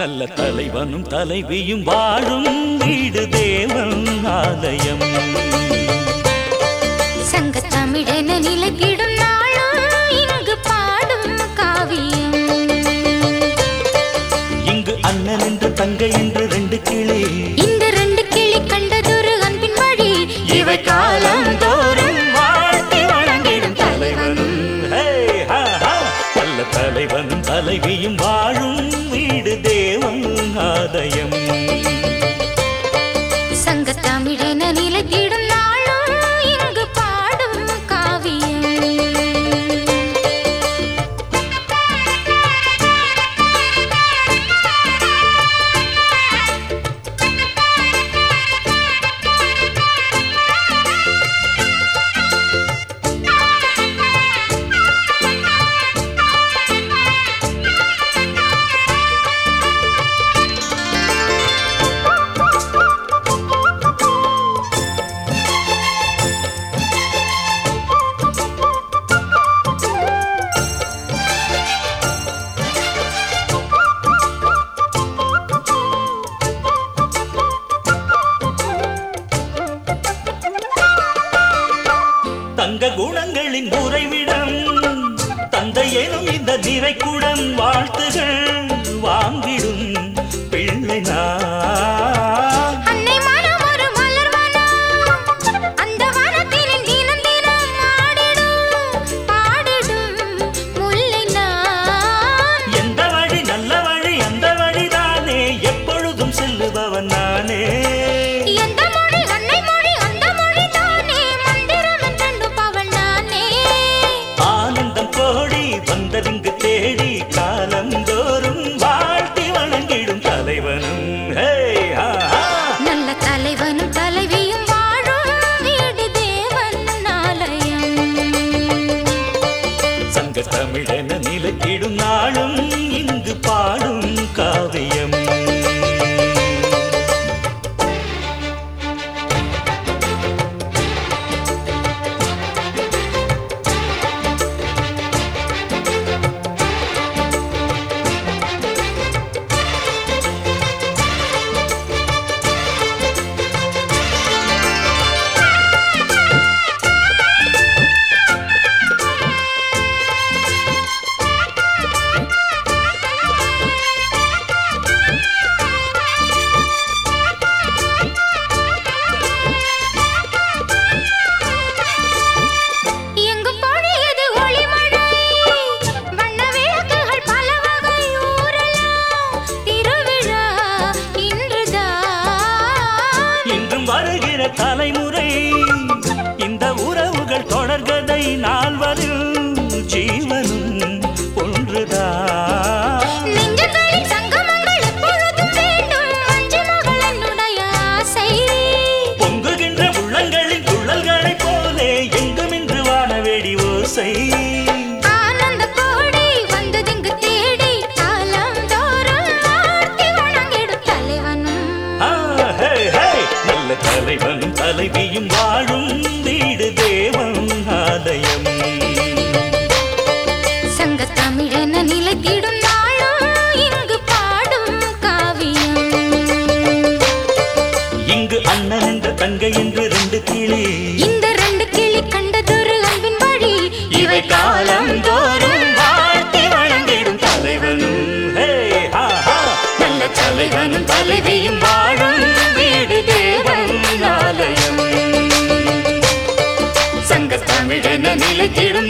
நல்ல தலைவனும் தலைவியும் வாழும் வீடு தேவன் ஆலயம் சங்க தமிழென நிலைத்திடும் நாளும் இங்கு பாடும் காவியம் இங்கு அண்ணன் என்று தங்கை என்று ரெண்டு கிளி இந்த ரெண்டு கிளி கண்டதொரு அன்பின் வழி இவை காலந்தோறும் வாழ்த்தி வணங்கிடும் தலைவனும் ஹே, ஹா, ஹா. நல்ல தலைவனும் தலைவியும் வாழும் வீடு தேவன் ஆலயம் சங்க தமிழென நிலைத்திடும் நாளும் இங்கு பாடும் காவியம் தங்க குணங்களின் உறைவிடம் தந்தை எனும் இந்த நிறைக்குடம் வாழ்த்துகள் வாங்கிடும் பிள்ளை நான் அன்னை மனம் ஒரு மலர் வனம். அந்த வனத்தினில் தினம் தினம் ஆடிடும், பாடிடும் முல்லை நான். எந்த வழி நல்ல வழி அந்த வழிதானே எப்பொழுதும் செல்லுபவன் நானே எந்த மொழி அன்னை மொழி அந்த மொழி தானே மந்திரம் என்றெண்ணுபவள் நானே. ஆனந்தம் கோடி வந்ததிங்கு தேடி காலந்தோறும் வாழ்த்தி வணங்கிடும் தலைவனும் ஹே, ஆ, ஆ. நல்ல தலைவனும் தலைவியும் வாழும் வீடு தேவன் ஆலயம் சங்க தமிழென நிலைத்திடும் நாளும் இங்கு பாடும் காவியம் எங்கும் பொழியது ஒளிமழை வண்ண விளக்குகள் பல வகை ஊரெல்லாம் திருவிழா இன்றுதான் இன்றும் வருகிற தலைமுறை இந்த உறவுகள் தொடர்கதை நால்வரில் ஜீவனும் ஒன்றுதான் நெஞ்சங்களில் சங்கமங்கள் எப்பொழுதும் வேண்டும் அஞ்சு மகள் என்னுடைய ஆசை பொங்குகின்ற உள்ளங்களின் துள்ளல்களைப் போலே எங்குமின்று வானவேடி ஓசை ஆனந்த கோடி வந்ததிங்கு தேடி காலம் தோறும் ஆர்த்தி வணங்கிடும் தலைவனும் ஆ, ஹே, ஹே. நல்ல தலைவனும் தலைவியும் வாழும் வீடு தேவன் ஆலயம் சங்க தமிழென நிலைத்திடும் நாளும் இங்கு பாடும் காவியம் இங்கு அண்ணன் என்ற தங்கை என்று ரெண்டு கிளி இந்த ரெண்டு கிளி கண்டதொரு அன்பின் வழி இவை காலந்தோறும் வாழ்த்தி வணங்கிடும் தலைவனும் ஹே, ஹா, ஹா. நல்ல தலைவனும் தலைவியும் வாழும் வீடு தேவன் ஆலயம் சங்க தமிழென நிலைத்திடும்